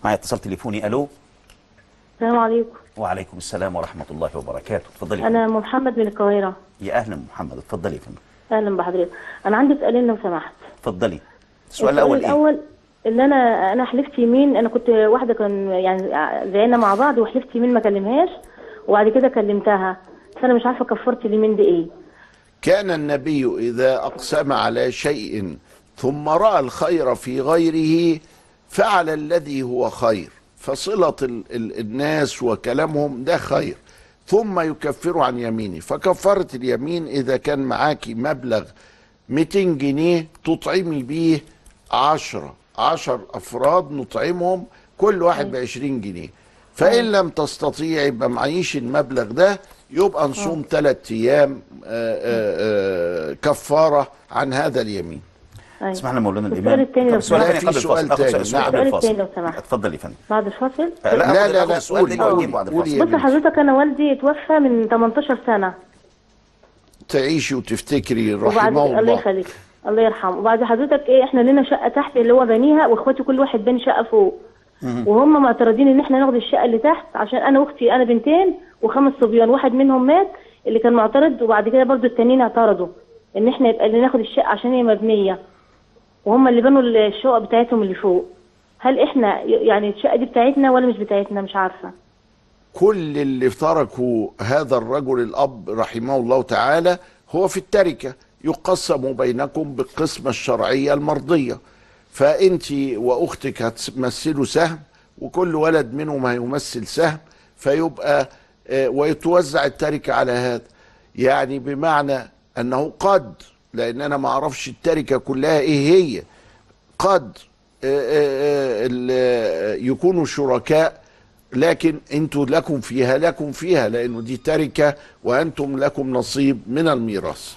معايا اتصال تليفوني الو السلام عليكم وعليكم السلام ورحمه الله وبركاته اتفضلي يا انا ام محمد من القاهره فندم. يا اهلا محمد اتفضلي يا فندم اهلا بحضرتك انا عندي سؤالين لو سمحت اتفضلي السؤال الاول ايه الاول ان انا انا حلفت يمين انا كنت واحده كان يعني زينا مع بعض وحلفت يمين ما كلمهاش وبعد كده كلمتها فانا مش عارفه كفرت اليمين دي ايه كان النبي إذا أقسم على شيء ثم رأى الخير في غيره فعل الذي هو خير فصلة ال ال الناس وكلامهم ده خير ثم يكفر عن يمينه فكفرة اليمين إذا كان معاكي مبلغ 200 جنيه تطعمي بيه عشرة عشر أفراد نطعمهم كل واحد بعشرين جنيه فإن لم تستطيع يبقى معيش المبلغ ده يبقى نصوم ثلاث أيام آه، آه، آه، كفارة عن هذا اليمين أيوة. اسمعني مولانا السؤال الامام التاني طب لو السؤال سمحت. الثاني في قبل الفاصل سؤال آخد تاني. سؤال نعم. قبل السؤال التاني الفاصل لو سمحت. اتفضلي يا فندم بعد الفاصل آه، لا، آخد- لا، آخد لا، السؤال قولي، ده قولي. نجيبه بعد قولي الفاصل يا بص بنتي. حضرتك انا والدي توفى من 18 سنه تعيشي وتفتكري وبعد رحمه الله الله يخليك الله يرحمه وبعد حضرتك ايه احنا لنا شقه تحت اللي هو بنيها واخواتي كل واحد بني شقه فوق وهم معترضين ان احنا ناخد الشقه اللي تحت عشان انا واختي انا بنتين وخمس صبيان واحد منهم مات اللي كان معترض وبعد كده برضو التانيين اعترضوا ان احنا يبقى اللي ناخد الشقه عشان هي مبنيه وهم اللي بنوا الشقق بتاعتهم اللي فوق هل احنا يعني الشقه دي بتاعتنا ولا مش بتاعتنا مش عارفه كل اللي تركوا هذا الرجل الأب رحمه الله تعالى هو في التركة يقسم بينكم بالقسمة الشرعية المرضية فأنت وأختك هتمثلوا سهم وكل ولد منهم هيمثل سهم فيبقى آه، ويتوزع التركة على هذا يعني بمعنى أنه قد لأن أنا ما أعرفش التركة كلها إيه هي قد آه، آه، ال- آه، يكونوا شركاء لكن انتوا لكم فيها لكم فيها لانه دي تركه وانتم لكم نصيب من الميراث